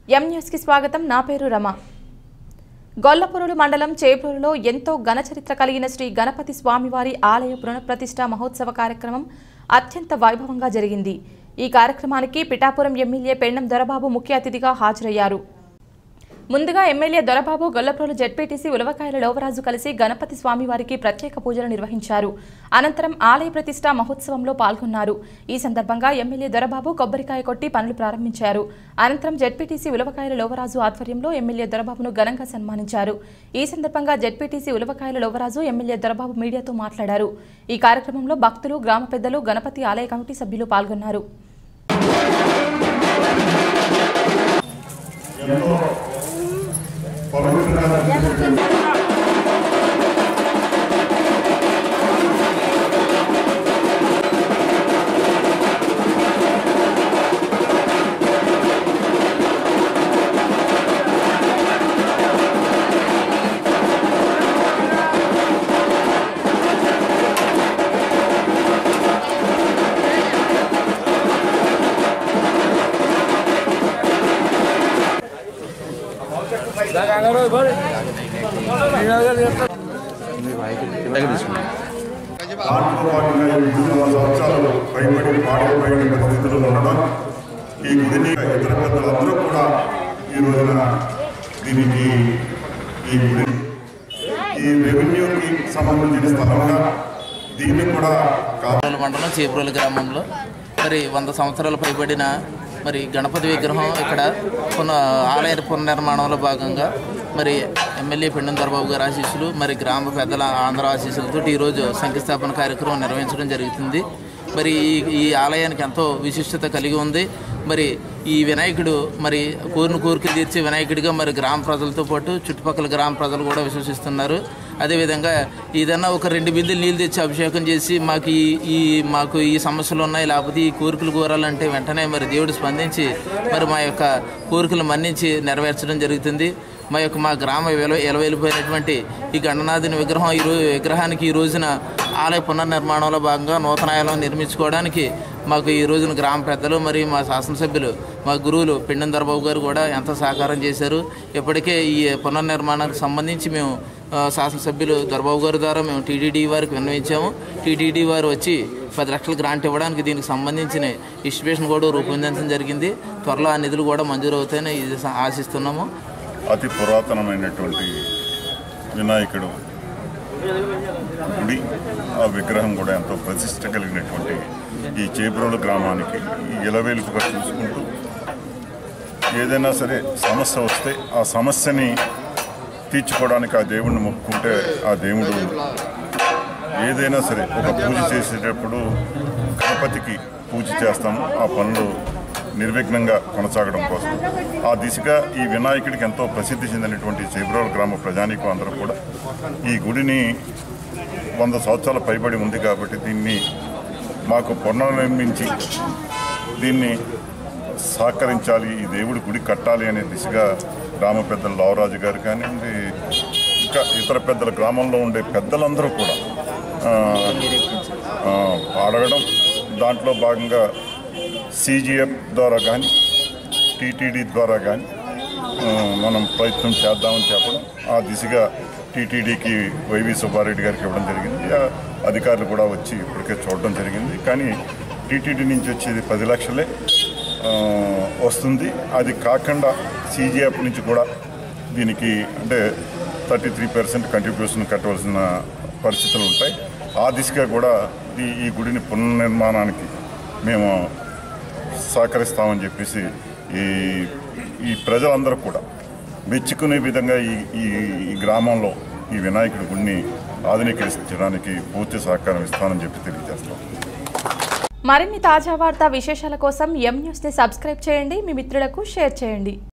ఎం న్యూస్కి స్వాగతం నా పేరు రమ గొల్లపురులు మండలం చేపూరులో ఎంతో ఘన చరిత్ర కలిగిన శ్రీ గణపతి స్వామివారి ఆలయ పునఃప్రతిష్ఠ మహోత్సవ కార్యక్రమం అత్యంత వైభవంగా జరిగింది ఈ కార్యక్రమానికి పిఠాపురం ఎమ్మెల్యే పెండం దొరబాబు ముఖ్య అతిథిగా హాజరయ్యారు ముందుగా ఎమ్మెల్యే దొరబాబు గొల్లప్రోలు జెడ్పీటీసీ ఉలవకాయల లోవరాజు కలిసి గణపతి స్వామివారికి ప్రత్యేక పూజలు నిర్వహించారు అనంతరం ఆలయ ప్రతిష్ట మహోత్సవంలో పాల్గొన్నారు ఈ సందర్భంగా ఎమ్మెల్యే దొరబాబు కొబ్బరికాయ కొట్టి పనులు ప్రారంభించారు అనంతరం జెడ్పీటీసీ ఉలవకాయల లోవరాజు ఆధ్వర్యంలో ఎమ్మెల్యే దొరబాబును ఘనంగా సన్మానించారు ఈ సందర్భంగా జెడ్పీటీసీ ఉలవకాయల లోవరాజు ఎమ్మెల్యే దొరబాబు మీడియాతో మాట్లాడారు ఈ కార్యక్రమంలో భక్తులు గ్రామ పెద్దలు గణపతి ఆలయ కమిటీ సభ్యులు పాల్గొన్నారు ఎంతో పవిత్రంగా దాంట్లో భాగంగా ఈ గుడి వంద సంవత్సరాలు పైబడి పాడైపోయిన పరిస్థితుల్లో ఉండడం ఈ గుడిని ఇతర పెద్దలందరూ కూడా ఈ రోజున దీనికి ఈ గుడి ఈ రెవెన్యూకి సంబంధించిన స్థలంగా దీన్ని కూడా కా చేబ్రోలు మండలం చేబ్రోలు గ్రామంలో మరి వంద సంవత్సరాలు పైబడిన మరి గణపతి విగ్రహం ఇక్కడ పున ఆలయ పునర్నిర్మాణంలో భాగంగా మరి ఎమ్మెల్యే పెండం దొరబాబు గారి ఆశీస్సులు మరి గ్రామ పెద్దల ఆంధ్ర ఆశీస్సులతో ఈరోజు శంకుస్థాపన కార్యక్రమం నిర్వహించడం జరుగుతుంది మరి ఈ ఈ ఆలయానికి ఎంతో విశిష్టత కలిగి ఉంది మరి ఈ వినాయకుడు మరి కోరిన కోరికలు తీర్చే వినాయకుడిగా మరి గ్రామ ప్రజలతో పాటు చుట్టుపక్కల గ్రామ ప్రజలు కూడా విశ్వసిస్తున్నారు అదేవిధంగా ఏదన్నా ఒక రెండు బిందెలు నీళ్ళు తెచ్చి అభిషేకం చేసి మాకు ఈ ఈ మాకు ఈ సమస్యలు ఉన్నాయి లేకపోతే ఈ కోరికలు కోరాలంటే వెంటనే మరి దేవుడు స్పందించి మరి మా యొక్క కోరికలు మన్నించి నెరవేర్చడం జరుగుతుంది మా యొక్క మా గ్రామ వెల ఎలవెలిపోయినటువంటి ఈ గణనాథుని విగ్రహం ఈ రోజు విగ్రహానికి ఈ రోజున ఆలయ పునర్నిర్మాణంలో భాగంగా నూతన ఆలయం నిర్మించుకోవడానికి మాకు ఈ రోజున గ్రామ పెద్దలు మరియు మా శాసనసభ్యులు మా గురువులు పిండం దొరబాబు గారు కూడా ఎంతో సహకారం చేశారు ఇప్పటికే ఈ పునర్నిర్మాణానికి సంబంధించి మేము ఆ, శాసనసభ్యులు దొరబాబు గారి ద్వారా మేము టీటీడీ వారికి విన్నవించాము టీటీడీ వారు వచ్చి పది లక్షల గ్రాంట్ ఇవ్వడానికి దీనికి సంబంధించిన డిస్ట్రిబ్యూషన్ కూడా రూపొందించడం జరిగింది త్వరలో ఆ నిధులు కూడా మంజూరు అవుతాయని ఇది ఆశిస్తున్నాము అతి పురాతనమైనటువంటి వినాయకుడు గుడి ఆ విగ్రహం కూడా ఎంతో ప్రతిష్ట కలిగినటువంటి ఈ చేబ్రోలు గ్రామానికి ఈ ఇలవేలుపుగా చూసుకుంటూ ఏదైనా సరే సమస్య వస్తే ఆ సమస్యని తీర్చుకోవడానికి ఆ దేవుణ్ణి మొక్కుకుంటే ఆ దేవుడు ఏదైనా సరే ఒక పూజ చేసేటప్పుడు గణపతికి పూజ చేస్తాము ఆ పనులు నిర్విఘ్నంగా కొనసాగడం కోసం ఆ దిశగా ఈ వినాయకుడికి ఎంతో ప్రసిద్ధి చెందినటువంటి చేబ్రోల్ గ్రామ ప్రజానీకం అందరూ కూడా ఈ గుడిని వంద సంవత్సరాల పైబడి ఉంది కాబట్టి దీన్ని మాకు పునర్నిర్మించి దీన్ని సహకరించాలి ఈ దేవుడి గుడి కట్టాలి అనే దిశగా గ్రామ పెద్దలు లావరాజు గారు కానివ్వండి ఇంకా ఇతర పెద్దల గ్రామంలో ఉండే పెద్దలందరూ కూడా ఆ, ఆ, అడగడం దాంట్లో భాగంగా సీజీఎఫ్ ద్వారా కానీ టీటీడీ ద్వారా కానీ మనం ప్రయత్నం చేద్దామని చెప్పడం ఆ దిశగా టీటీడీకి వైవి సుబ్బారెడ్డి గారికి ఇవ్వడం జరిగింది ఆ అధికారులు కూడా వచ్చి ఇప్పటికే చూడడం జరిగింది కానీ టీటీడీ నుంచి వచ్చేది పది లక్షలే ఆ, వస్తుంది అది కాకుండా సీజీఎఫ్ నుంచి కూడా దీనికి అంటే థర్టీ త్రీ పర్సెంట్ కంట్రిబ్యూషన్ కట్టవలసిన పరిస్థితులు ఉంటాయి ఆ దిశగా కూడా ఈ ఈ గుడిని పునర్నిర్మాణానికి మేము సహకరిస్తామని చెప్పేసి ఈ ఈ ప్రజలందరూ కూడా మెచ్చుకునే విధంగా ఈ ఈ ఈ గ్రామంలో ఈ వినాయకుడి గుడిని ఆధునీకరించడానికి పూర్తి సహకారం ఇస్తానని చెప్పి తెలియజేస్తాం మరిన్ని తాజా వార్తా విశేషాల కోసం ఎం న్యూస్ని సబ్స్క్రైబ్ చేయండి మీ మిత్రులకు షేర్ చేయండి